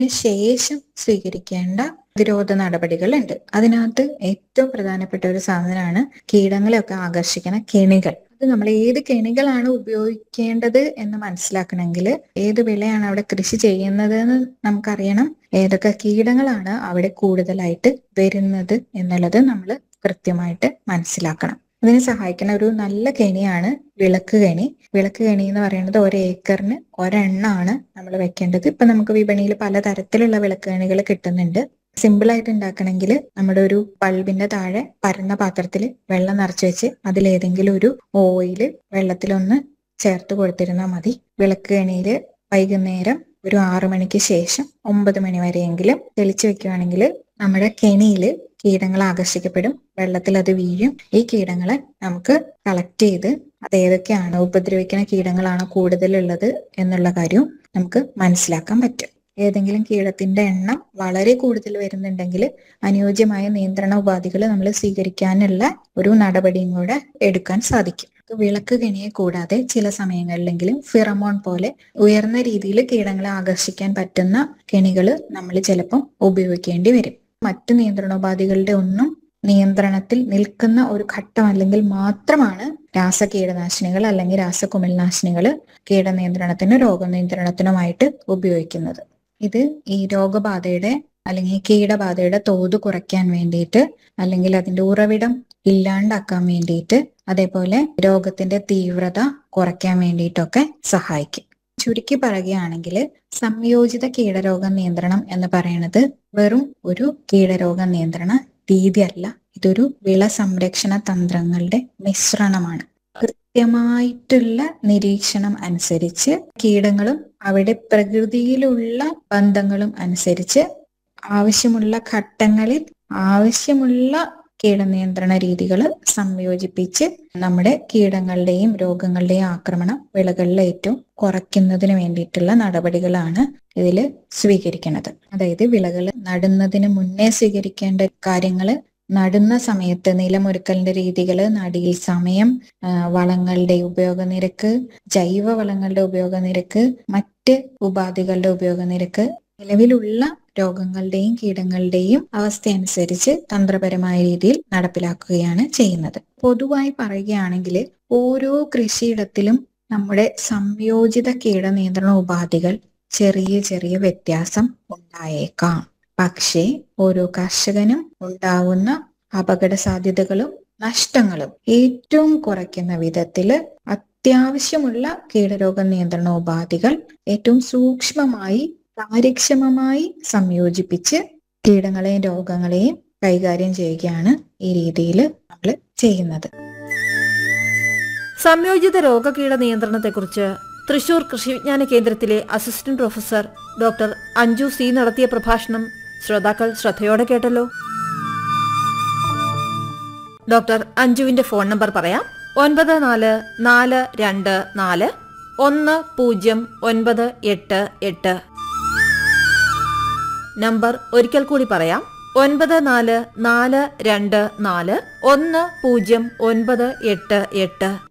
ശേഷം സ്വീകരിക്കേണ്ട പ്രതിരോധ നടപടികളുണ്ട് അതിനകത്ത് ഏറ്റവും പ്രധാനപ്പെട്ട ഒരു സാധനമാണ് കീടങ്ങളെയൊക്കെ ആകർഷിക്കുന്ന കെണികൾ അത് നമ്മൾ ഏത് കെണികളാണ് ഉപയോഗിക്കേണ്ടത് എന്ന് മനസ്സിലാക്കണമെങ്കിൽ ഏത് വിളയാണ് അവിടെ കൃഷി ചെയ്യുന്നത് എന്ന് നമുക്കറിയണം ഏതൊക്കെ കീടങ്ങളാണ് അവിടെ കൂടുതലായിട്ട് വരുന്നത് എന്നുള്ളത് നമ്മൾ കൃത്യമായിട്ട് മനസ്സിലാക്കണം ഇതിനെ സഹായിക്കുന്ന ഒരു നല്ല കെണിയാണ് വിളക്ക് കെണി വിളക്ക് കെണി എന്ന് പറയുന്നത് ഒരു ഏക്കറിന് ഒരെണ്ണാണ് നമ്മൾ വെക്കേണ്ടത് ഇപ്പൊ നമുക്ക് വിപണിയിൽ പലതരത്തിലുള്ള വിളക്ക് കെണികൾ കിട്ടുന്നുണ്ട് സിമ്പിൾ ആയിട്ട് ഉണ്ടാക്കണമെങ്കിൽ നമ്മുടെ ഒരു ബൾബിന്റെ താഴെ പരന്ന പാത്രത്തിൽ വെള്ളം നിറച്ച് വെച്ച് അതിലേതെങ്കിലും ഒരു ഓയില് വെള്ളത്തിലൊന്ന് ചേർത്ത് കൊടുത്തിരുന്നാൽ മതി വിളക്ക് കെണിയിൽ വൈകുന്നേരം ഒരു ആറു മണിക്ക് ശേഷം ഒമ്പത് മണി വരെയെങ്കിലും തെളിച്ചു വെക്കുകയാണെങ്കിൽ നമ്മുടെ കെണിയിൽ കീടങ്ങൾ ആകർഷിക്കപ്പെടും വെള്ളത്തിൽ അത് വീഴും ഈ കീടങ്ങളെ നമുക്ക് കളക്ട് ചെയ്ത് അത് ഏതൊക്കെയാണ് ഉപദ്രവിക്കുന്ന കീടങ്ങളാണ് കൂടുതലുള്ളത് എന്നുള്ള കാര്യവും നമുക്ക് മനസ്സിലാക്കാൻ പറ്റും ഏതെങ്കിലും കീടത്തിന്റെ എണ്ണം വളരെ കൂടുതൽ വരുന്നുണ്ടെങ്കിൽ അനുയോജ്യമായ നിയന്ത്രണ ഉപാധികൾ നമ്മൾ സ്വീകരിക്കാനുള്ള ഒരു നടപടിയും കൂടെ എടുക്കാൻ സാധിക്കും വിളക്ക് കെണിയെ കൂടാതെ ചില സമയങ്ങളിലെങ്കിലും ഫിറമോൺ പോലെ ഉയർന്ന രീതിയിൽ കീടങ്ങളെ ആകർഷിക്കാൻ പറ്റുന്ന കെണികൾ നമ്മൾ ചിലപ്പം ഉപയോഗിക്കേണ്ടി വരും മറ്റു നിയന്ത്രണോപാധികളുടെ ഒന്നും നിയന്ത്രണത്തിൽ നിൽക്കുന്ന ഒരു ഘട്ടം അല്ലെങ്കിൽ മാത്രമാണ് രാസകീടനാശിനികൾ അല്ലെങ്കിൽ രാസകുമിൾനാശിനികൾ കീടനിയന്ത്രണത്തിനും രോഗനിയന്ത്രണത്തിനുമായിട്ട് ഉപയോഗിക്കുന്നത് ഇത് ഈ രോഗബാധയുടെ അല്ലെങ്കിൽ കീടബാധയുടെ തോത് കുറയ്ക്കാൻ വേണ്ടിയിട്ട് അല്ലെങ്കിൽ അതിന്റെ ഉറവിടം ഇല്ലാണ്ടാക്കാൻ വേണ്ടിയിട്ട് അതേപോലെ രോഗത്തിന്റെ തീവ്രത കുറയ്ക്കാൻ വേണ്ടിയിട്ടൊക്കെ സഹായിക്കും ചുരുക്കി പറയുകയാണെങ്കിൽ സംയോജിത കീടരോഗ നിയന്ത്രണം എന്ന് പറയുന്നത് വെറും ഒരു കീടരോഗ നിയന്ത്രണ രീതിയല്ല ഇതൊരു വിള സംരക്ഷണ തന്ത്രങ്ങളുടെ മിശ്രണമാണ് കൃത്യമായിട്ടുള്ള നിരീക്ഷണം അനുസരിച്ച് കീടങ്ങളും അവിടെ പ്രകൃതിയിലുള്ള ബന്ധങ്ങളും അനുസരിച്ച് ആവശ്യമുള്ള ഘട്ടങ്ങളിൽ ആവശ്യമുള്ള കീടനിയന്ത്രണ രീതികൾ സംയോജിപ്പിച്ച് നമ്മുടെ കീടങ്ങളുടെയും രോഗങ്ങളുടെയും ആക്രമണം വിളകളിൽ ഏറ്റവും കുറയ്ക്കുന്നതിന് വേണ്ടിയിട്ടുള്ള നടപടികളാണ് ഇതിൽ സ്വീകരിക്കുന്നത് അതായത് വിളകൾ നടുന്നതിന് മുന്നേ സ്വീകരിക്കേണ്ട കാര്യങ്ങൾ നടുന്ന സമയത്ത് നിലമൊരുക്കലിന്റെ രീതികൾ നടിയിൽ സമയം വളങ്ങളുടെ ഉപയോഗനിരക്ക് ജൈവ വളങ്ങളുടെ ഉപയോഗനിരക്ക് മറ്റ് ഉപാധികളുടെ ഉപയോഗനിരക്ക് നിലവിലുള്ള രോഗങ്ങളുടെയും കീടങ്ങളുടെയും അവസ്ഥയനുസരിച്ച് തന്ത്രപരമായ രീതിയിൽ നടപ്പിലാക്കുകയാണ് ചെയ്യുന്നത് പൊതുവായി പറയുകയാണെങ്കിൽ ഓരോ കൃഷിയിടത്തിലും നമ്മുടെ സംയോജിത കീടനിയന്ത്രണ ഉപാധികൾ ചെറിയ ചെറിയ വ്യത്യാസം ഉണ്ടായേക്കാം പക്ഷേ ഓരോ കർഷകനും ഉണ്ടാവുന്ന അപകട സാധ്യതകളും നഷ്ടങ്ങളും ഏറ്റവും കുറയ്ക്കുന്ന വിധത്തില് അത്യാവശ്യമുള്ള കീടരോഗ നിയന്ത്രണ ഉപാധികൾ ഏറ്റവും സൂക്ഷ്മമായി കാര്യക്ഷമമായി സംയോജിപ്പിച്ച് കീടങ്ങളെയും രോഗങ്ങളെയും കൈകാര്യം ചെയ്യുകയാണ് ഈ രീതിയിൽ നമ്മൾ ചെയ്യുന്നത് സംയോജിത രോഗകീട നിയന്ത്രണത്തെക്കുറിച്ച് തൃശൂർ കൃഷിവിജ്ഞാന കേന്ദ്രത്തിലെ assistant professor doctor Anju C നടത്തിയ പ്രഭാഷണം ശ്രോതാക്കൾ ശ്രദ്ധയോടെ കേട്ടല്ലോ ഡോക്ടർ അഞ്ജുവിന്റെ ഫോൺ നമ്പർ പറയാം ഒൻപത് നാല് നാല് രണ്ട് നാല് ഒന്ന് പൂജ്യം ഒൻപത് എട്ട് എട്ട് നമ്പർ ഒരിക്കൽ കൂടി പറയാം ഒൻപത് നാല് നാല് രണ്ട് നാല് ഒന്ന് പൂജ്യം ഒൻപത് എട്ട് എട്ട്